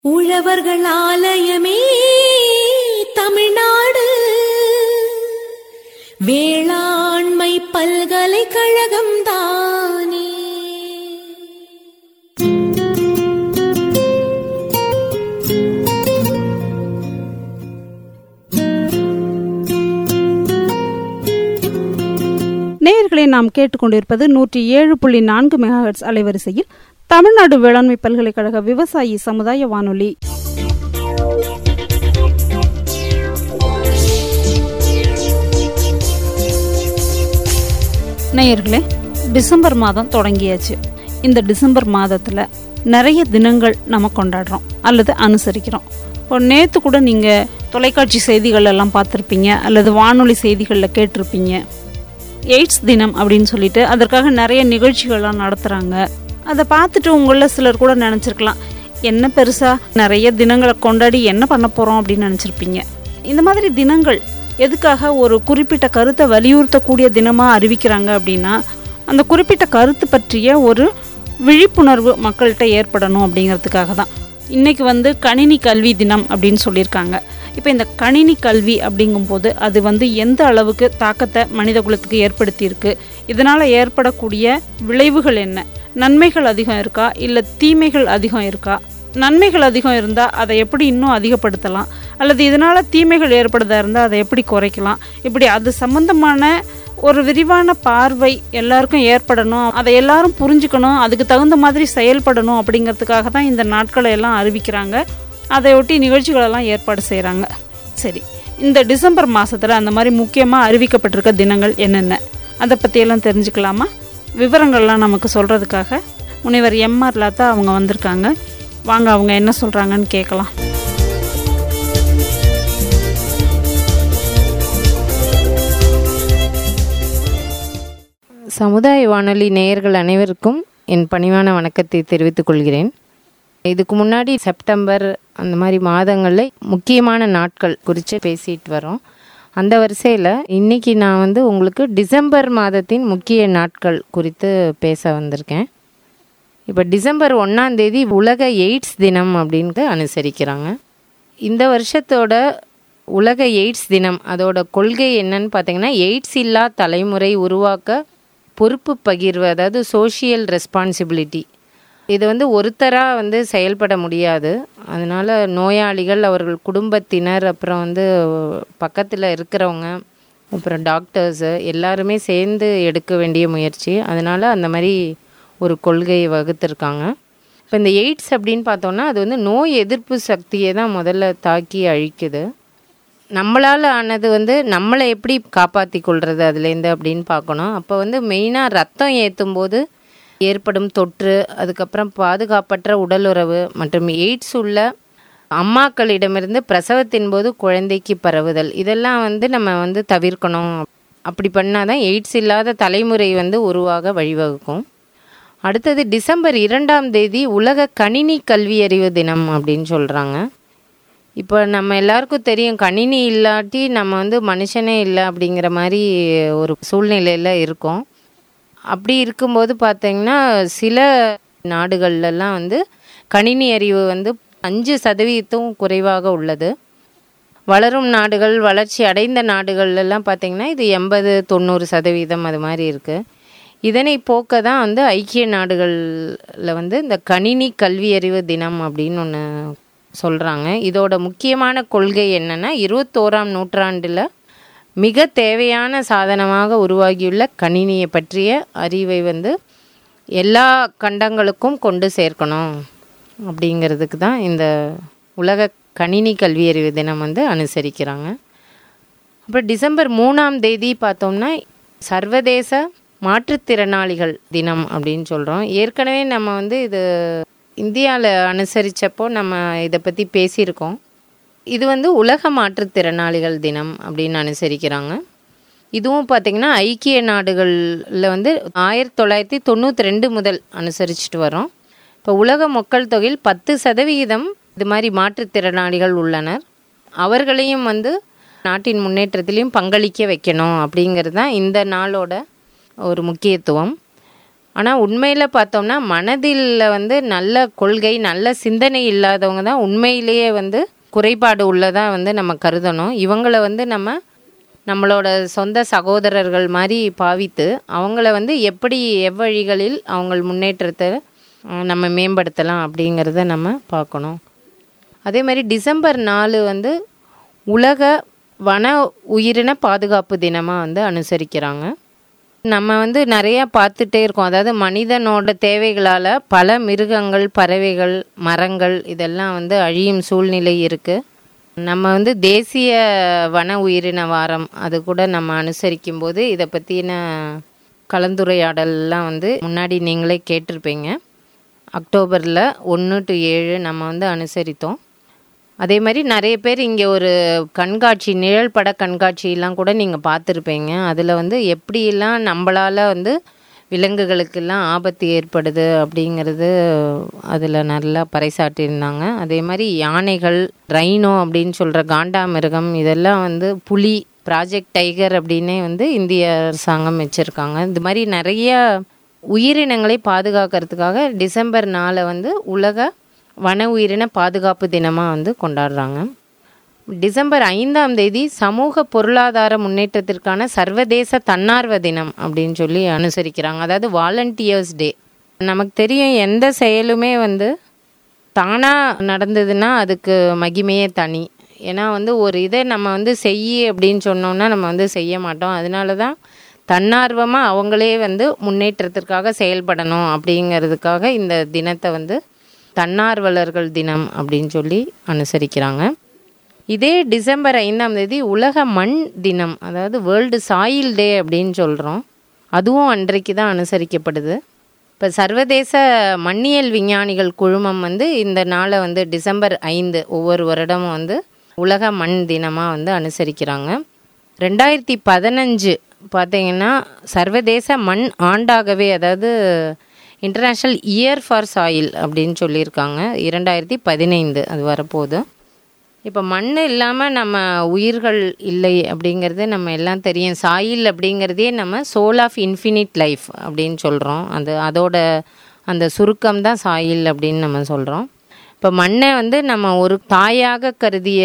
உழவர்கள் ஆலயமே தமிழ்நாடு வேளாண்மை பல்கலைக்கழகம் தானே நேயர்களை நாம் கேட்டுக்கொண்டிருப்பது நூற்றி ஏழு புள்ளி நான்கு மெகாஹெட்ஸ் அலைவரிசையில் தமிழ்நாடு வேளாண்மை பல்கலைக்கழக விவசாயி சமுதாய வானொலி நேயர்களே டிசம்பர் மாதம் தொடங்கியாச்சு இந்த டிசம்பர் மாதத்தில் நிறைய தினங்கள் நம்ம கொண்டாடுறோம் அல்லது அனுசரிக்கிறோம் இப்போ நேற்று கூட நீங்கள் தொலைக்காட்சி செய்திகள் எல்லாம் பார்த்துருப்பீங்க அல்லது வானொலி செய்திகளில் கேட்டிருப்பீங்க எய்ட்ஸ் தினம் அப்படின்னு சொல்லிட்டு அதற்காக நிறைய நிகழ்ச்சிகள்லாம் நடத்துகிறாங்க அதை பார்த்துட்டு உங்களில் சிலர் கூட நினச்சிருக்கலாம் என்ன பெருசாக நிறைய தினங்களை கொண்டாடி என்ன பண்ண போகிறோம் அப்படின்னு நினச்சிருப்பீங்க இந்த மாதிரி தினங்கள் எதுக்காக ஒரு குறிப்பிட்ட கருத்தை வலியுறுத்தக்கூடிய தினமாக அறிவிக்கிறாங்க அப்படின்னா அந்த குறிப்பிட்ட கருத்து பற்றிய ஒரு விழிப்புணர்வு மக்கள்கிட்ட ஏற்படணும் அப்படிங்கிறதுக்காக தான் இன்றைக்கி வந்து கணினி கல்வி தினம் அப்படின்னு சொல்லியிருக்காங்க இப்போ இந்த கணினி கல்வி அப்படிங்கும்போது அது வந்து எந்த அளவுக்கு தாக்கத்தை மனித குலத்துக்கு ஏற்படுத்தியிருக்கு இதனால் ஏற்படக்கூடிய விளைவுகள் என்ன நன்மைகள் அதிகம் இருக்கா இல்லை தீமைகள் அதிகம் இருக்கா நன்மைகள் அதிகம் இருந்தால் அதை எப்படி இன்னும் அதிகப்படுத்தலாம் அல்லது இதனால் தீமைகள் ஏற்படுதா இருந்தால் அதை எப்படி குறைக்கலாம் இப்படி அது சம்பந்தமான ஒரு விரிவான பார்வை எல்லாருக்கும் ஏற்படணும் அதை எல்லாரும் புரிஞ்சுக்கணும் அதுக்கு தகுந்த மாதிரி செயல்படணும் அப்படிங்கிறதுக்காக தான் இந்த நாட்களை எல்லாம் அறிவிக்கிறாங்க அதையொட்டி நிகழ்ச்சிகளெல்லாம் ஏற்பாடு செய்கிறாங்க சரி இந்த டிசம்பர் மாதத்தில் அந்த மாதிரி முக்கியமாக அறிவிக்கப்பட்டிருக்க தினங்கள் என்னென்ன அதை பற்றியெல்லாம் தெரிஞ்சுக்கலாமா விவரங்கள்லாம் நமக்கு சொல்கிறதுக்காக முனைவர் எம்ஆர் லதா அவங்க வந்திருக்காங்க வாங்க அவங்க என்ன சொல்கிறாங்கன்னு கேட்கலாம் சமுதாய வானொலி நேயர்கள் அனைவருக்கும் என் பணிவான வணக்கத்தை தெரிவித்துக் கொள்கிறேன் இதுக்கு முன்னாடி செப்டம்பர் அந்த மாதிரி மாதங்களில் முக்கியமான நாட்கள் குறித்து பேசிட்டு வரோம் அந்த வரிசையில் இன்னைக்கு நான் வந்து உங்களுக்கு டிசம்பர் மாதத்தின் முக்கிய நாட்கள் குறித்து பேச வந்திருக்கேன் இப்போ டிசம்பர் ஒன்றாம் தேதி உலக எய்ட்ஸ் தினம் அப்படின்ட்டு அனுசரிக்கிறாங்க இந்த வருஷத்தோட உலக எய்ட்ஸ் தினம் அதோட கொள்கை என்னன்னு பார்த்தீங்கன்னா எய்ட்ஸ் இல்லா தலைமுறை உருவாக்க பொறுப்பு பகிர்வு அதாவது சோஷியல் ரெஸ்பான்சிபிலிட்டி இது வந்து ஒருத்தராக வந்து செயல்பட முடியாது அதனால் நோயாளிகள் அவர்கள் குடும்பத்தினர் அப்புறம் வந்து பக்கத்தில் இருக்கிறவங்க அப்புறம் டாக்டர்ஸு எல்லாருமே சேர்ந்து எடுக்க வேண்டிய முயற்சி அதனால் அந்த மாதிரி ஒரு கொள்கையை வகுத்திருக்காங்க இப்போ இந்த எய்ட்ஸ் அப்படின்னு பார்த்தோன்னா அது வந்து நோய் எதிர்ப்பு சக்தியை தான் முதல்ல தாக்கி அழிக்குது நம்மளால் ஆனது வந்து நம்மளை எப்படி காப்பாற்றி கொள்வது அதுலேருந்து அப்படின்னு பார்க்கணும் அப்போ வந்து மெயினாக ரத்தம் ஏற்றும் போது ஏற்படும் தொற்று அதுக்கப்புறம் பாதுகாப்பற்ற உடலுறவு மற்றும் எய்ட்ஸ் உள்ள அம்மாக்களிடமிருந்து பிரசவத்தின் போது குழந்தைக்கு பரவுதல் இதெல்லாம் வந்து நம்ம வந்து தவிர்க்கணும் அப்படி பண்ணால் தான் எய்ட்ஸ் இல்லாத தலைமுறை வந்து உருவாக வழிவகுக்கும் அடுத்தது டிசம்பர் இரண்டாம் தேதி உலக கணினி கல்வியறிவு தினம் அப்படின்னு சொல்கிறாங்க இப்போ நம்ம எல்லாருக்கும் தெரியும் கணினி இல்லாட்டி நம்ம வந்து மனுஷனே இல்லை அப்படிங்கிற மாதிரி ஒரு சூழ்நிலையில் இருக்கோம் அப்படி இருக்கும்போது பார்த்தீங்கன்னா சில நாடுகள்லாம் வந்து கணினி அறிவு வந்து அஞ்சு சதவீதத்தும் குறைவாக உள்ளது வளரும் நாடுகள் வளர்ச்சி அடைந்த நாடுகள்லாம் பார்த்திங்கன்னா இது எண்பது தொண்ணூறு சதவீதம் அது மாதிரி இருக்குது இதனை போக்க தான் வந்து ஐக்கிய நாடுகளில் வந்து இந்த கணினி கல்வியறிவு தினம் அப்படின்னு ஒன்று சொல்கிறாங்க இதோட முக்கியமான கொள்கை என்னென்னா இருபத்தோராம் நூற்றாண்டில் மிக தேவையான சாதனமாக உருவாகியுள்ள கணினியை பற்றிய அறிவை வந்து எல்லா கண்டங்களுக்கும் கொண்டு சேர்க்கணும் அப்படிங்கிறதுக்கு தான் இந்த உலக கணினி கல்வியறிவு தினம் வந்து அனுசரிக்கிறாங்க அப்புறம் டிசம்பர் மூணாம் தேதி பார்த்தோம்னா சர்வதேச மாற்றுத்திறனாளிகள் தினம் அப்படின்னு சொல்கிறோம் ஏற்கனவே நம்ம வந்து இது இந்தியாவில் அனுசரித்தப்போ நம்ம இதை பற்றி பேசியிருக்கோம் இது வந்து உலக மாற்றுத்திறனாளிகள் தினம் அப்படின்னு அனுசரிக்கிறாங்க இதுவும் பார்த்திங்கன்னா ஐக்கிய நாடுகளில் வந்து ஆயிரத்தி தொள்ளாயிரத்தி தொண்ணூற்றி ரெண்டு முதல் அனுசரிச்சுட்டு வரோம் இப்போ உலக மக்கள் தொகையில் பத்து சதவிகிதம் இது மாதிரி மாற்றுத்திறனாளிகள் உள்ளனர் அவர்களையும் வந்து நாட்டின் முன்னேற்றத்திலையும் பங்களிக்க வைக்கணும் அப்படிங்கிறது தான் இந்த நாளோட ஒரு முக்கியத்துவம் ஆனால் உண்மையில் பார்த்தோம்னா மனதில் வந்து நல்ல கொள்கை நல்ல சிந்தனை இல்லாதவங்க தான் உண்மையிலேயே வந்து குறைபாடு உள்ளதாக வந்து நம்ம கருதணும் இவங்கள வந்து நம்ம நம்மளோட சொந்த சகோதரர்கள் மாதிரி பாவித்து அவங்கள வந்து எப்படி எவ்வழிகளில் அவங்க முன்னேற்றத்தை அஹ், நம்ம மேம்படுத்தலாம் அப்படிங்கிறத நம்ம பார்க்கணும் அதே மாதிரி டிசம்பர் நாலு வந்து உலக வன உயிரின பாதுகாப்பு தினமாக வந்து அனுசரிக்கிறாங்க நம்ம வந்து நிறையா பார்த்துட்டே இருக்கோம் அதாவது மனிதனோட தேவைகளால் பல மிருகங்கள் பறவைகள் மரங்கள் இதெல்லாம் வந்து அழியும் சூழ்நிலை இருக்குது நம்ம வந்து தேசிய வன உயிரின வாரம் அது கூட நம்ம அனுசரிக்கும் போது இதை பற்றின கலந்துரையாடல்லாம் வந்து முன்னாடி நீங்களே கேட்டிருப்பீங்க அக்டோபரில் ஒன்று டு ஏழு நம்ம வந்து அனுசரித்தோம் அதே மாதிரி நிறைய பேர் இங்கே ஒரு கண்காட்சி நிழல் பட கண்காட்சியெல்லாம் கூட நீங்கள் பார்த்துருப்பீங்க அதில் வந்து எப்படியெல்லாம் நம்மளால் வந்து விலங்குகளுக்கெல்லாம் ஆபத்து ஏற்படுது அப்படிங்கிறது அதில் நல்லா பறைசாட்டியிருந்தாங்க அதே மாதிரி யானைகள் ரைனோ அப்படின்னு சொல்கிற காண்டாமிருகம் இதெல்லாம் வந்து புலி ப்ராஜெக்ட் டைகர் அப்படின்னே வந்து இந்திய அரசாங்கம் வச்சுருக்காங்க இந்த மாதிரி நிறைய உயிரினங்களை பாதுகாக்கிறதுக்காக டிசம்பர் நாளை வந்து உலக வன உயிரின பாதுகாப்பு தினமாக வந்து கொண்டாடுறாங்க டிசம்பர் ஐந்தாம் தேதி சமூக பொருளாதார முன்னேற்றத்திற்கான சர்வதேச தன்னார்வ தினம் அப்படின்னு சொல்லி அனுசரிக்கிறாங்க அதாவது வாலண்டியர்ஸ் டே நமக்கு தெரியும் எந்த செயலுமே வந்து தானாக நடந்ததுன்னா அதுக்கு மகிமையே தனி ஏன்னா வந்து ஒரு இதை நம்ம வந்து செய் அப்படின்னு சொன்னோம்னா நம்ம வந்து செய்ய மாட்டோம் அதனால தான் தன்னார்வமாக அவங்களே வந்து முன்னேற்றத்திற்காக செயல்படணும் அப்படிங்கிறதுக்காக இந்த தினத்தை வந்து தன்னார்வலர்கள் தினம் அப்படின்னு சொல்லி அனுசரிக்கிறாங்க இதே டிசம்பர் ஐந்தாம் தேதி உலக மண் தினம் அதாவது வேர்ல்டு சாயில் டே அப்படின்னு சொல்கிறோம் அதுவும் அன்றைக்கு தான் அனுசரிக்கப்படுது இப்போ சர்வதேச மண்ணியல் விஞ்ஞானிகள் குழுமம் வந்து இந்த நாளை வந்து டிசம்பர் ஐந்து ஒவ்வொரு வருடமும் வந்து உலக மண் தினமாக வந்து அனுசரிக்கிறாங்க ரெண்டாயிரத்தி பதினஞ்சு பார்த்தீங்கன்னா சர்வதேச மண் ஆண்டாகவே அதாவது இன்டர்நேஷ்னல் இயர் ஃபார் சாயில் அப்படின்னு சொல்லியிருக்காங்க இரண்டாயிரத்தி பதினைந்து அது வரப்போகுது இப்போ மண் இல்லாமல் நம்ம உயிர்கள் இல்லை அப்படிங்கிறது நம்ம எல்லாம் தெரியும் சாயில் அப்படிங்கிறதே நம்ம சோல் ஆஃப் இன்ஃபினிட் லைஃப் அப்படின்னு சொல்கிறோம் அது அதோட அந்த சுருக்கம் தான் சாயில் அப்படின்னு நம்ம சொல்கிறோம் இப்போ மண்ணை வந்து நம்ம ஒரு தாயாக கருதிய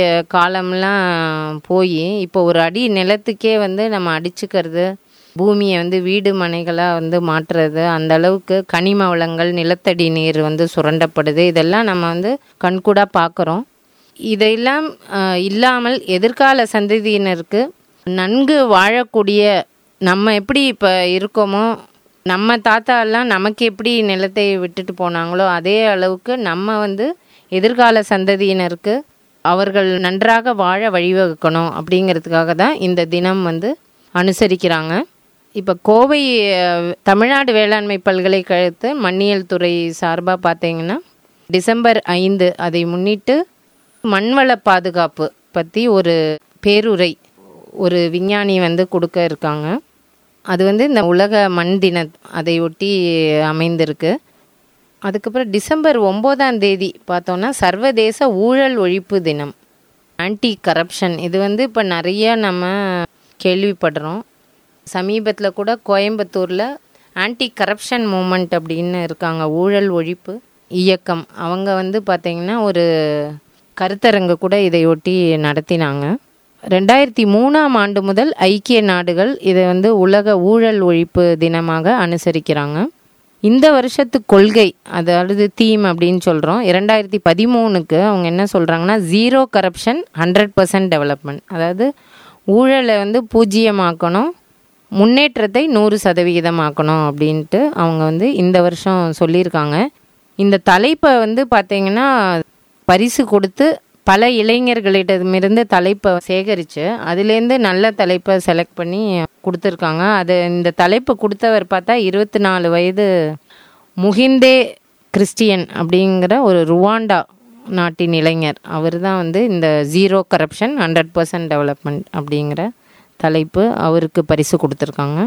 காலம்லாம் போய் இப்போ ஒரு அடி நிலத்துக்கே வந்து நம்ம அடிச்சுக்கிறது பூமியை வந்து வீடு மனைகளாக வந்து மாற்றுறது அந்த அளவுக்கு கனிம வளங்கள் நிலத்தடி நீர் வந்து சுரண்டப்படுது இதெல்லாம் நம்ம வந்து கண்கூடாக பார்க்குறோம் இதையெல்லாம் அஹ், இல்லாமல் எதிர்கால சந்ததியினருக்கு நன்கு வாழக்கூடிய நம்ம எப்படி இப்போ இருக்கோமோ நம்ம தாத்தா எல்லாம் நமக்கு எப்படி நிலத்தை விட்டுட்டு போனாங்களோ அதே அளவுக்கு நம்ம வந்து எதிர்கால சந்ததியினருக்கு அவர்கள் நன்றாக வாழ வழிவகுக்கணும் அப்படிங்கிறதுக்காக தான் இந்த தினம் வந்து அனுசரிக்கிறாங்க இப்போ கோவை அஹ், தமிழ்நாடு வேளாண்மை பல்கலைக்கழகத்து மண்ணியல் துறை சார்பாக பார்த்தீங்கன்னா டிசம்பர் ஐந்து அதை முன்னிட்டு மண்வள பாதுகாப்பு பற்றி ஒரு பேருரை ஒரு விஞ்ஞானி வந்து கொடுக்க இருக்காங்க அது வந்து இந்த உலக மண் தின அதை ஒட்டி அமைந்திருக்கு அதுக்கப்புறம் டிசம்பர் ஒம்போதாம் தேதி பார்த்தோன்னா சர்வதேச ஊழல் ஒழிப்பு தினம் ஆன்டி கரப்ஷன் இது வந்து இப்போ நிறைய நம்ம கேள்விப்படுறோம் சமீபத்தில் கூட கோயம்புத்தூரில் ஆன்டி கரப்ஷன் மூமெண்ட் அப்படின்னு இருக்காங்க ஊழல் ஒழிப்பு இயக்கம் அவங்க வந்து பார்த்திங்கன்னா ஒரு கருத்தரங்கு கூட இதையொட்டி நடத்தினாங்க ரெண்டாயிரத்தி மூணாம் ஆண்டு முதல் ஐக்கிய நாடுகள் இதை வந்து உலக ஊழல் ஒழிப்பு தினமாக அனுசரிக்கிறாங்க இந்த வருஷத்து கொள்கை அதாவது தீம் அப்படின்னு சொல்கிறோம் இரண்டாயிரத்தி பதிமூணுக்கு அவங்க என்ன சொல்கிறாங்கன்னா zero corruption hundred percent development அதாவது ஊழலை வந்து பூஜ்ஜியமாக்கணும் முன்னேற்றத்தை நூறு சதவிகிதமாக்கணும் அப்படின்ட்டு அவங்க வந்து இந்த வருஷம் சொல்லியிருக்காங்க இந்த தலைப்பை வந்து பார்த்தீங்கன்னா பரிசு கொடுத்து பல இளைஞர்களிடமிருந்து தலைப்பை சேகரித்து அதுலேருந்து நல்ல தலைப்பை செலக்ட் பண்ணி கொடுத்துருக்காங்க அது இந்த தலைப்பு கொடுத்தவர் பார்த்தா இருபத்தி நாலு வயது முகிந்தே கிறிஸ்டியன் அப்படிங்கிற ஒரு ருவாண்டா நாட்டின் இளைஞர் அவர் தான் வந்து இந்த zero corruption hundred percent development அப்படிங்கிற தலைப்பு அவருக்கு பரிசு கொடுத்துருக்காங்க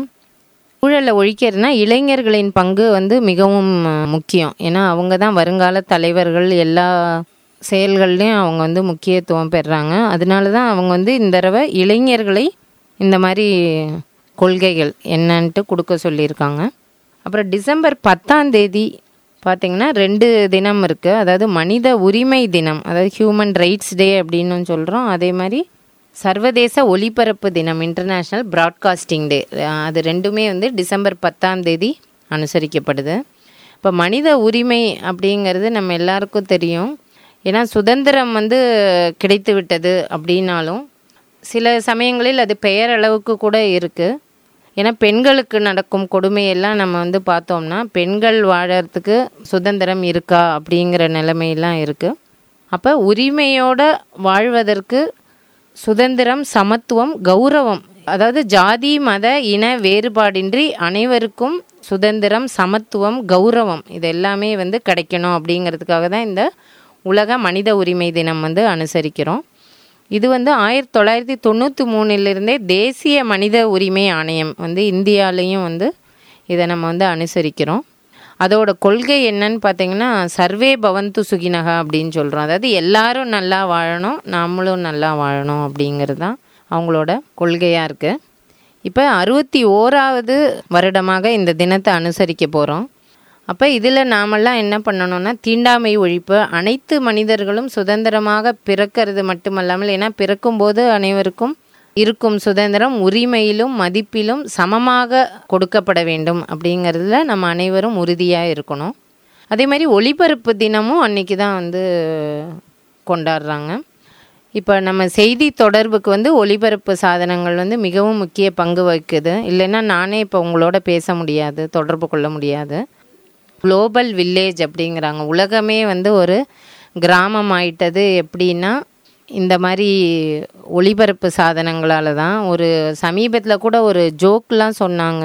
ஊழலை ஒழிக்கிறதுனா இளைஞர்களின் பங்கு வந்து மிகவும் அஹ், முக்கியம் ஏன்னா அவங்க தான் வருங்கால தலைவர்கள் எல்லா செயல்கள்லையும் அவங்க வந்து முக்கியத்துவம் பெறுறாங்க அதனால தான் அவங்க வந்து இந்த தடவை இளைஞர்களை இந்த மாதிரி கொள்கைகள் என்னன்ட்டு கொடுக்க சொல்லியிருக்காங்க அப்புறம் டிசம்பர் பத்தாம் தேதி பார்த்தீங்கன்னா ரெண்டு தினம் இருக்குது அதாவது மனித உரிமை தினம் அதாவது ஹியூமன் ரைட்ஸ் டே அப்படின்னு சொல்கிறோம் அதே மாதிரி சர்வதேச ஒலிபரப்பு தினம் இன்டர்நேஷ்னல் ப்ராட்காஸ்டிங் டே அது ரெண்டுமே வந்து டிசம்பர் பத்தாம் தேதி அனுசரிக்கப்படுது இப்போ மனித உரிமை அப்படிங்கிறது நம்ம எல்லாருக்கும் தெரியும் ஏன்னா சுதந்திரம் வந்து கிடைத்து விட்டது அப்படின்னாலும் சில சமயங்களில் அது பெயரளவுக்கு கூட இருக்குது ஏன்னா பெண்களுக்கு நடக்கும் கொடுமையெல்லாம் நம்ம வந்து பார்த்தோம்னா பெண்கள் வாழறதுக்கு சுதந்திரம் இருக்கா அப்படிங்கிற நிலைமையெல்லாம் இருக்குது அப்போ உரிமையோட வாழ்வதற்கு சுதந்திரம் சமத்துவம் கௌரவம் அதாவது ஜாதி மத இன வேறுபாடின்றி அனைவருக்கும் சுதந்திரம் சமத்துவம் கௌரவம் இது எல்லாமே வந்து கிடைக்கணும் அப்படிங்கிறதுக்காக தான் இந்த உலக மனித உரிமை தினம் வந்து அனுசரிக்கிறோம் இது வந்து ஆயிரத்தி தொள்ளாயிரத்தி தொண்ணூற்றி மூணிலிருந்தே தேசிய மனித உரிமை ஆணையம் வந்து இந்தியாலேயும் வந்து இதை நம்ம வந்து அனுசரிக்கிறோம் அதோட கொள்கை என்னன்னு பார்த்தீங்கன்னா சர்வே பவந்து சுகினகா அப்படின்னு சொல்கிறோம் அதாவது எல்லாரும் நல்லா வாழணும் நாமளும் நல்லா வாழணும் அப்படிங்கிறது தான் அவங்களோட கொள்கையாக இருக்குது இப்போ அறுபத்தி ஓராவது வருடமாக இந்த தினத்தை அனுசரிக்க போகிறோம் அப்போ இதில் நாமெல்லாம் என்ன பண்ணணும்னா தீண்டாமை ஒழிப்பு அனைத்து மனிதர்களும் சுதந்திரமாக பிறக்கிறது மட்டுமல்லாமல் ஏன்னா பிறக்கும்போது அனைவருக்கும் இருக்கும் சுதந்திரம் உரிமையிலும் மதிப்பிலும் சமமாக கொடுக்கப்பட வேண்டும் அப்படிங்கிறதுல நம்ம அனைவரும் உறுதியாக இருக்கணும் அதே மாதிரி ஒளிபரப்பு தினமும் அன்னைக்கு தான் வந்து கொண்டாடுறாங்க இப்போ நம்ம செய்தி தொடர்புக்கு வந்து ஒளிபரப்பு சாதனங்கள் வந்து மிகவும் முக்கிய பங்கு வகிக்குது இல்லைன்னா நானே இப்போ உங்களோட பேச முடியாது தொடர்பு கொள்ள முடியாது குளோபல் வில்லேஜ் அப்படிங்கிறாங்க உலகமே வந்து ஒரு கிராமம் ஆயிட்டது எப்படின்னா இந்த மாதிரி ஒளிபரப்பு சாதனங்களால தான் ஒரு சமீபத்தில் கூட ஒரு ஜோக்லாம் சொன்னாங்க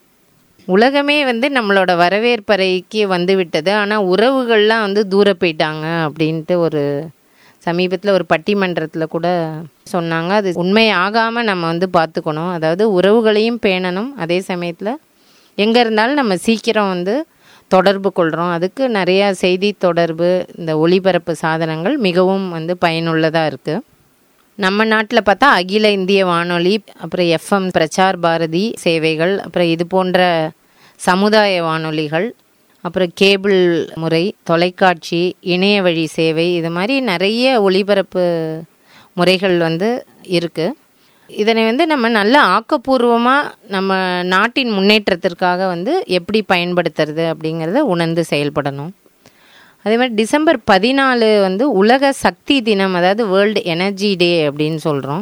உலகமே வந்து நம்மளோட வரவேற்பறைக்கு வந்து விட்டது ஆனால் உறவுகள்லாம் வந்து தூர போயிட்டாங்க அப்படின்ட்டு ஒரு சமீபத்தில் ஒரு பட்டிமன்றத்தில் கூட சொன்னாங்க அது உண்மை ஆகாமல் நம்ம வந்து பார்த்துக்கணும் அதாவது உறவுகளையும் பேணணும் அதே சமயத்தில் எங்கே இருந்தாலும் நம்ம சீக்கிரம் வந்து தொடர்பு கொள்கிறோம் அதுக்கு நிறையா செய்தி தொடர்பு இந்த ஒளிபரப்பு சாதனங்கள் மிகவும் வந்து பயனுள்ளதாக இருக்குது நம்ம நாட்டில் பார்த்தா அகில இந்திய வானொலி அப்புறம் எஃப்எம் பிரச்சார் பாரதி சேவைகள் அப்புறம் இது போன்ற சமுதாய வானொலிகள் அப்புறம் கேபிள் முறை தொலைக்காட்சி இணைய வழி சேவை இது மாதிரி நிறைய ஒளிபரப்பு முறைகள் வந்து இருக்குது இதனை வந்து நம்ம நல்ல ஆக்கப்பூர்வமாக நம்ம நாட்டின் முன்னேற்றத்திற்காக வந்து எப்படி பயன்படுத்துறது அப்படிங்கிறத உணர்ந்து செயல்படணும் அதே மாதிரி டிசம்பர் பதினாலு வந்து உலக சக்தி தினம் அதாவது வேர்ல்டு எனர்ஜி டே அப்படின்னு சொல்கிறோம்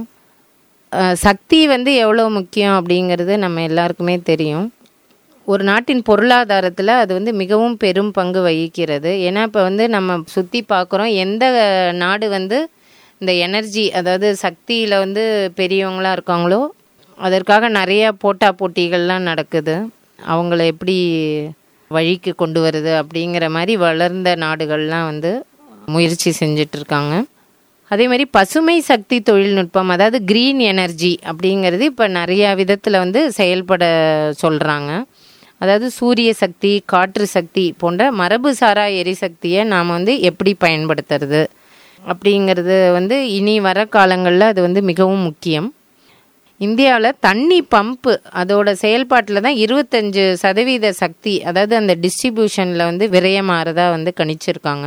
சக்தி வந்து எவ்வளோ முக்கியம் அப்படிங்கிறது நம்ம எல்லாருக்குமே தெரியும் ஒரு நாட்டின் பொருளாதாரத்தில் அது வந்து மிகவும் பெரும் பங்கு வகிக்கிறது ஏன்னா இப்போ வந்து நம்ம சுற்றி பார்க்குறோம் எந்த நாடு வந்து இந்த எனர்ஜி அதாவது சக்தியில் வந்து பெரியவங்களாக இருக்காங்களோ அதற்காக நிறையா போட்டா போட்டிகள்லாம் நடக்குது அவங்கள எப்படி வழிக்கு கொண்டு வருது அப்படிங்கிற மாதிரி வளர்ந்த நாடுகள்லாம் வந்து முயற்சி செஞ்சுட்டு இருக்காங்க அதே மாதிரி பசுமை சக்தி தொழில்நுட்பம் அதாவது க்ரீன் எனர்ஜி அப்படிங்கிறது இப்போ நிறையா விதத்தில் வந்து செயல்பட சொல்கிறாங்க அதாவது சூரிய சக்தி காற்று சக்தி போன்ற மரபு சாரா எரிசக்தியை நாம் வந்து எப்படி பயன்படுத்துறது அப்படிங்கிறது வந்து இனி வர காலங்களில் அது வந்து மிகவும் முக்கியம் இந்தியாவில் தண்ணி பம்பு அதோட செயல்பாட்டில் தான் இருபத்தஞ்சு சதவீத சக்தி அதாவது அந்த டிஸ்ட்ரிபியூஷனில் வந்து விரயமாறதா வந்து கணிச்சிருக்காங்க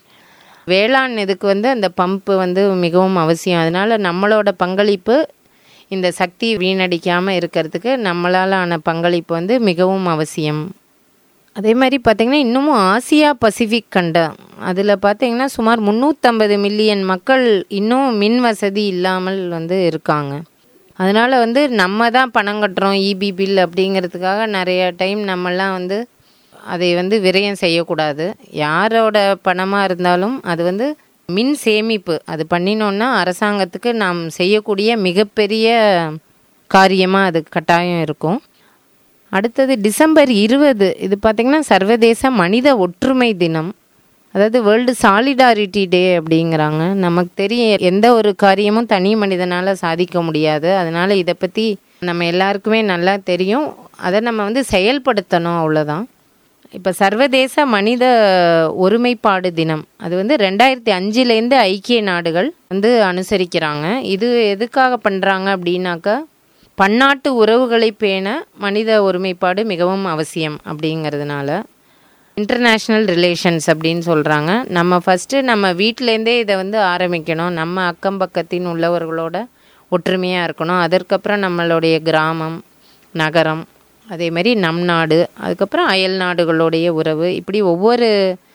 வேளாண் இதுக்கு வந்து அந்த பம்பு வந்து மிகவும் அவசியம் அதனால் நம்மளோட பங்களிப்பு இந்த சக்தி வீணடிக்காமல் இருக்கிறதுக்கு நம்மளால் ஆன பங்களிப்பு வந்து மிகவும் அவசியம் அதே மாதிரி பார்த்திங்கன்னா இன்னமும் ஆசியா பசிபிக் கண்டம் அதில் பார்த்திங்கன்னா சுமார் முந்நூற்றம்பது மில்லியன் மக்கள் இன்னும் மின் வசதி இல்லாமல் வந்து இருக்காங்க அதனால் வந்து நம்ம தான் பணம் கட்டுறோம் இபி பில் அப்படிங்கிறதுக்காக நிறைய டைம் நம்மெல்லாம் வந்து அதை வந்து விரயம் செய்யக்கூடாது யாரோட பணமாக இருந்தாலும் அது வந்து மின் சேமிப்பு அது பண்ணினோன்னா அரசாங்கத்துக்கு நாம் செய்யக்கூடிய மிகப்பெரிய காரியமாக அது கட்டாயம் இருக்கும் அடுத்தது டிசம்பர் இருபது இது பார்த்திங்கன்னா சர்வதேச மனித ஒற்றுமை தினம் அதாவது வேர்ல்டு சாலிடாரிட்டி டே அப்படிங்கிறாங்க நமக்கு தெரியும் எந்த ஒரு காரியமும் தனி மனிதனால் சாதிக்க முடியாது அதனால் இதை பற்றி நம்ம எல்லாருக்குமே நல்லா தெரியும் அதை நம்ம வந்து செயல்படுத்தணும் அவ்வளோதான் இப்போ சர்வதேச மனித ஒருமைப்பாடு தினம் அது வந்து ரெண்டாயிரத்தி அஞ்சுலேருந்து ஐக்கிய நாடுகள் வந்து அனுசரிக்கிறாங்க இது எதுக்காக பண்ணுறாங்க அப்படின்னாக்கா பன்னாட்டு உறவுகளை பேண மனித ஒருமைப்பாடு மிகவும் அவசியம் அப்படிங்கிறதுனால இன்டர்நேஷ்னல் ரிலேஷன்ஸ் அப்படின்னு சொல்கிறாங்க நம்ம ஃபஸ்ட்டு நம்ம வீட்டிலேருந்தே இதை வந்து ஆரம்பிக்கணும் நம்ம அக்கம் பக்கத்தின் உள்ளவர்களோட ஒற்றுமையாக இருக்கணும் அதற்கப்புறம் நம்மளுடைய கிராமம் நகரம் அதே மாதிரி நம் நாடு அதுக்கப்புறம் அயல் நாடுகளுடைய உறவு இப்படி ஒவ்வொரு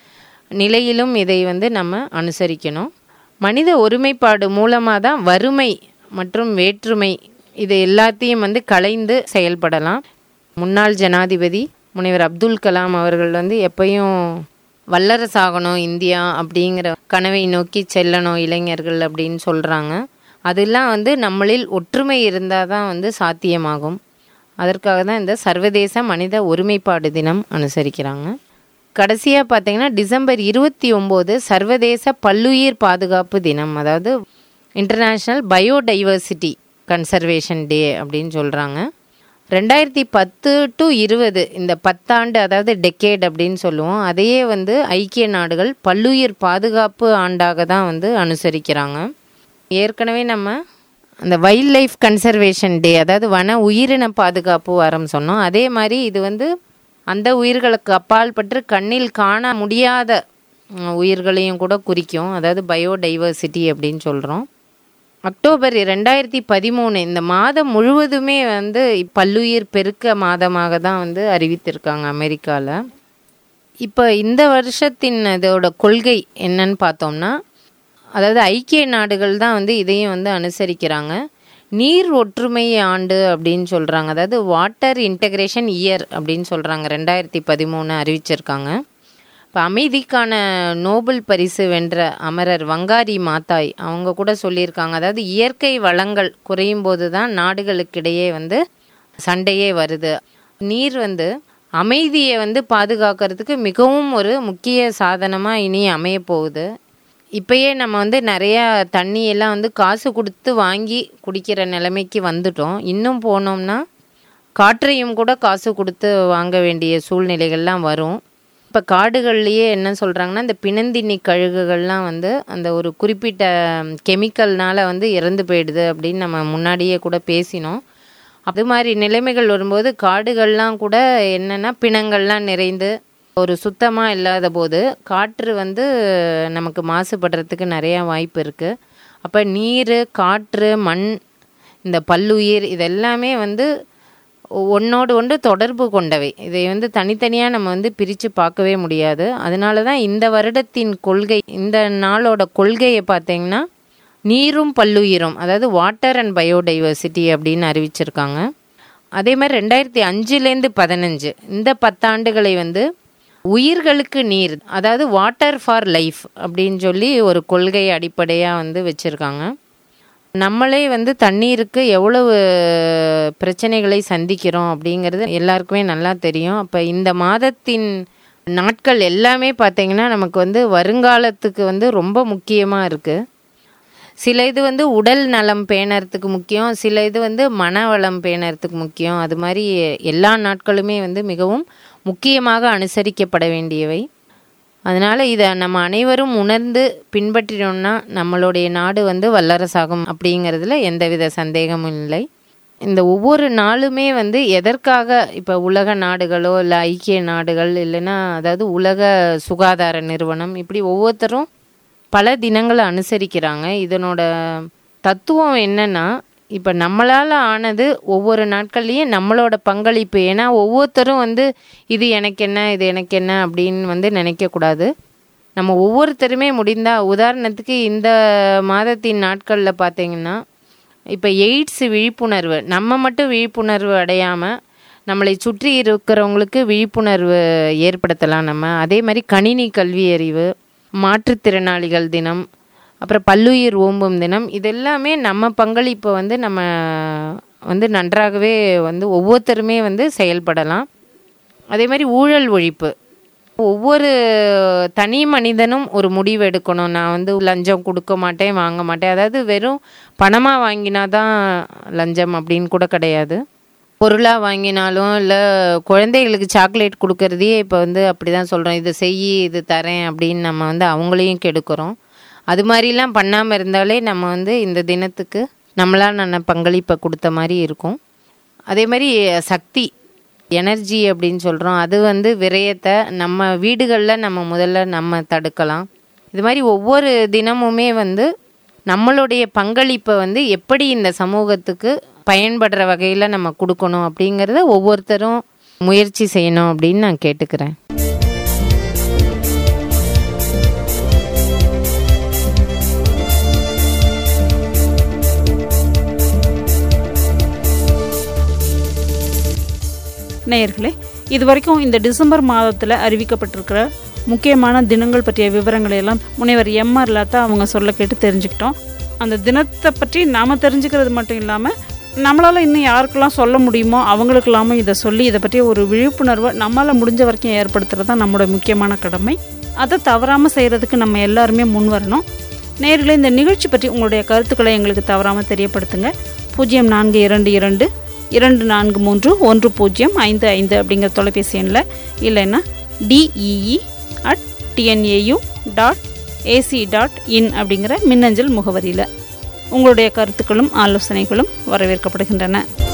நிலையிலும் இதை வந்து நம்ம அனுசரிக்கணும் மனித ஒருமைப்பாடு மூலமாக தான் வறுமை மற்றும் வேற்றுமை இது எல்லாத்தையும் வந்து கலைந்து செயல்படலாம் முன்னாள் ஜனாதிபதி முனைவர் அப்துல் கலாம் அவர்கள் வந்து எப்பயும் வல்லரசாகணும் இந்தியா அப்படிங்கிற கனவை நோக்கி செல்லணும் இளைஞர்கள் அப்படின்னு சொல்கிறாங்க அதெல்லாம் வந்து நம்மளில் ஒற்றுமை இருந்தால் தான் வந்து சாத்தியமாகும் அதற்காக தான் இந்த சர்வதேச மனித ஒருமைப்பாடு தினம் அனுசரிக்கிறாங்க கடைசியாக பார்த்தீங்கன்னா டிசம்பர் இருபத்தி ஒம்பது சர்வதேச பல்லுயிர் பாதுகாப்பு தினம் அதாவது இன்டர்நேஷ்னல் பயோடைவர்சிட்டி கன்சர்வேஷன் டே அப்படின்னு சொல்கிறாங்க ரெண்டாயிரத்தி பத்து டு இருபது இந்த பத்தாண்டு அதாவது டெக்கேட் அப்படின்னு சொல்லுவோம் அதையே வந்து ஐக்கிய நாடுகள் பல்லுயிர் பாதுகாப்பு ஆண்டாக தான் வந்து அனுசரிக்கிறாங்க ஏற்கனவே நம்ம அந்த வைல்ட் லைஃப் கன்சர்வேஷன் டே அதாவது வன உயிரின பாதுகாப்பு வாரம் சொன்னோம் அதே மாதிரி இது வந்து அந்த உயிர்களுக்கு அப்பால் பற்று கண்ணில் காண முடியாத உம், உயிர்களையும் கூட குறிக்கும் அதாவது பயோடைவர்சிட்டி அப்படின்னு சொல்கிறோம் அக்டோபர் ரெண்டாயிரத்தி பதிமூணு இந்த மாதம் முழுவதுமே வந்து பல்லுயிர் பெருக்க மாதமாக தான் வந்து அறிவித்திருக்காங்க அமெரிக்காவில் இப்போ இந்த வருஷத்தின் இதோட கொள்கை என்னன்னு பார்த்தோம்னா அதாவது ஐக்கிய நாடுகள் தான் வந்து இதையும் வந்து அனுசரிக்கிறாங்க நீர் ஒற்றுமை ஆண்டு அப்படின்னு சொல்கிறாங்க அதாவது வாட்டர் இன்டகிரேஷன் இயர் அப்படின்னு சொல்கிறாங்க ரெண்டாயிரத்தி பதிமூணு அறிவிச்சிருக்காங்க இப்போ அமைதிக்கான நோபல் பரிசு வென்ற அமரர் வங்காரி மாத்தாய் அவங்க கூட சொல்லியிருக்காங்க அதாவது இயற்கை வளங்கள் குறையும் போது தான் நாடுகளுக்கிடையே வந்து சண்டையே வருது நீர் வந்து அமைதியை வந்து பாதுகாக்கிறதுக்கு மிகவும் ஒரு முக்கிய சாதனமாக இனி அமைய போகுது இப்பயே நம்ம வந்து நிறையா தண்ணியெல்லாம் வந்து காசு கொடுத்து வாங்கி குடிக்கிற நிலைமைக்கு வந்துட்டோம் இன்னும் போனோம்னா காற்றையும் கூட காசு கொடுத்து வாங்க வேண்டிய சூழ்நிலைகள்லாம் வரும் இப்போ காடுகள்லேயே என்ன சொல்கிறாங்கன்னா இந்த பிணந்தின்னி கழுகுகள்லாம் வந்து அந்த ஒரு குறிப்பிட்ட கெமிக்கல்னால வந்து இறந்து போயிடுது அப்படின்னு நம்ம முன்னாடியே கூட பேசினோம் அது மாதிரி நிலைமைகள் வரும்போது காடுகள்லாம் கூட என்னென்னா பிணங்கள்லாம் நிறைந்து ஒரு சுத்தமாக இல்லாத போது காற்று வந்து நமக்கு மாசுபடுறதுக்கு நிறையா வாய்ப்பு இருக்குது அப்போ நீர் காற்று மண் இந்த பல்லுயிர் இதெல்லாமே வந்து ஒன்றோடு ஒன்று தொடர்பு கொண்டவை இதை வந்து தனித்தனியாக நம்ம வந்து பிரித்து பார்க்கவே முடியாது அதனால தான் இந்த வருடத்தின் கொள்கை இந்த நாளோட கொள்கையை பார்த்தீங்கன்னா நீரும் பல்லுயிரும் அதாவது வாட்டர் அண்ட் பயோடைவர்சிட்டி அப்படின்னு அறிவிச்சிருக்காங்க அதே மாதிரி ரெண்டாயிரத்தி அஞ்சுலேருந்து பதினஞ்சு இந்த பத்தாண்டுகளை வந்து உயிர்களுக்கு நீர் அதாவது வாட்டர் ஃபார் லைஃப் அப்படின்னு சொல்லி ஒரு கொள்கை அடிப்படையாக வந்து வச்சுருக்காங்க நம்மளே வந்து தண்ணீருக்கு எவ்வளவு பிரச்சனைகளை சந்திக்கிறோம் அப்படிங்கிறது எல்லாருக்குமே நல்லா தெரியும் அப்போ இந்த மாதத்தின் நாட்கள் எல்லாமே பார்த்திங்கன்னா நமக்கு வந்து வருங்காலத்துக்கு வந்து ரொம்ப முக்கியமாக இருக்குது சில இது வந்து உடல் நலம் பேணறதுக்கு முக்கியம் சில இது வந்து மன வளம் பேணறதுக்கு முக்கியம் அது மாதிரி எல்லா நாட்களுமே வந்து மிகவும் முக்கியமாக அனுசரிக்கப்பட வேண்டியவை அதனால் இதை நம்ம அனைவரும் உணர்ந்து பின்பற்றினோம்னா நம்மளுடைய நாடு வந்து வல்லரசாகும் அப்படிங்கிறதுல எந்தவித சந்தேகமும் இல்லை இந்த ஒவ்வொரு நாளுமே வந்து எதற்காக இப்போ உலக நாடுகளோ இல்லை ஐக்கிய நாடுகள் இல்லைன்னா அதாவது உலக சுகாதார நிறுவனம் இப்படி ஒவ்வொருத்தரும் பல தினங்களை அனுசரிக்கிறாங்க இதனோட தத்துவம் என்னன்னா இப்போ நம்மளால் ஆனது ஒவ்வொரு நாட்கள்லேயும் நம்மளோட பங்களிப்பு ஏன்னா ஒவ்வொருத்தரும் வந்து இது எனக்கு என்ன இது எனக்கு என்ன அப்படின்னு வந்து நினைக்கக்கூடாது நம்ம ஒவ்வொருத்தருமே முடிந்தால் உதாரணத்துக்கு இந்த மாதத்தின் நாட்களில் பார்த்தீங்கன்னா இப்போ எய்ட்ஸ் விழிப்புணர்வு நம்ம மட்டும் விழிப்புணர்வு அடையாமல் நம்மளை சுற்றி இருக்கிறவங்களுக்கு விழிப்புணர்வு ஏற்படுத்தலாம் நம்ம அதே மாதிரி கணினி கல்வி அறிவு மாற்றுத்திறனாளிகள் தினம் அப்புறம் பல்லுயிர் ஓம்பும் தினம் இதெல்லாமே நம்ம பங்களிப்பை வந்து நம்ம வந்து நன்றாகவே வந்து ஒவ்வொருத்தருமே வந்து செயல்படலாம் அதே மாதிரி ஊழல் ஒழிப்பு ஒவ்வொரு தனி மனிதனும் ஒரு முடிவு எடுக்கணும் நான் வந்து லஞ்சம் கொடுக்க மாட்டேன் வாங்க மாட்டேன் அதாவது வெறும் பணமாக வாங்கினா தான் லஞ்சம் அப்படின்னு கூட கிடையாது பொருளாக வாங்கினாலும் இல்லை குழந்தைகளுக்கு சாக்லேட் கொடுக்கறதையே இப்போ வந்து அப்படி தான் சொல்கிறோம் இது செய் இது தரேன் அப்படின்னு நம்ம வந்து அவங்களையும் கெடுக்கிறோம் அது மாதிரிலாம் பண்ணாமல் இருந்தாலே நம்ம வந்து இந்த தினத்துக்கு நம்மளால் நான் பங்களிப்பை கொடுத்த மாதிரி இருக்கும் அதே மாதிரி சக்தி எனர்ஜி அப்படின்னு சொல்கிறோம் அது வந்து விரயத்தை நம்ம வீடுகளில் நம்ம முதல்ல நம்ம தடுக்கலாம் இது மாதிரி ஒவ்வொரு தினமுமே வந்து நம்மளுடைய பங்களிப்பை வந்து எப்படி இந்த சமூகத்துக்கு பயன்படுற வகையில் நம்ம கொடுக்கணும் அப்படிங்கிறத ஒவ்வொருத்தரும் முயற்சி செய்யணும் அப்படின்னு நான் கேட்டுக்கிறேன் நேயர்களே இது வரைக்கும் இந்த டிசம்பர் மாதத்தில் அறிவிக்கப்பட்டிருக்கிற முக்கியமான தினங்கள் பற்றிய விவரங்களை எல்லாம் முனைவர் எம்ஆர் லதா அவங்க சொல்ல கேட்டு தெரிஞ்சுக்கிட்டோம் அந்த தினத்தை பற்றி நாம் தெரிஞ்சுக்கிறது மட்டும் இல்லாமல் நம்மளால் இன்னும் யாருக்கெல்லாம் சொல்ல முடியுமோ அவங்களுக்கெல்லாமும் இதை சொல்லி இதை பற்றிய ஒரு விழிப்புணர்வை நம்மளால் முடிஞ்ச வரைக்கும் ஏற்படுத்துறது தான் நம்மளோட முக்கியமான கடமை அதை தவறாமல் செய்கிறதுக்கு நம்ம எல்லாருமே முன் வரணும் நேர்களே இந்த நிகழ்ச்சி பற்றி உங்களுடைய கருத்துக்களை எங்களுக்கு தவறாமல் தெரியப்படுத்துங்க பூஜ்ஜியம் நான்கு இரண்டு இரண்டு இரண்டு நான்கு மூன்று ஒன்று பூஜ்ஜியம் ஐந்து ஐந்து அப்படிங்கிற தொலைபேசி எண்ணில் இல்லைன்னா DEE at TNAU dot AC dot in அப்படிங்கிற மின்னஞ்சல் முகவரியில் உங்களுடைய கருத்துக்களும் ஆலோசனைகளும் வரவேற்கப்படுகின்றன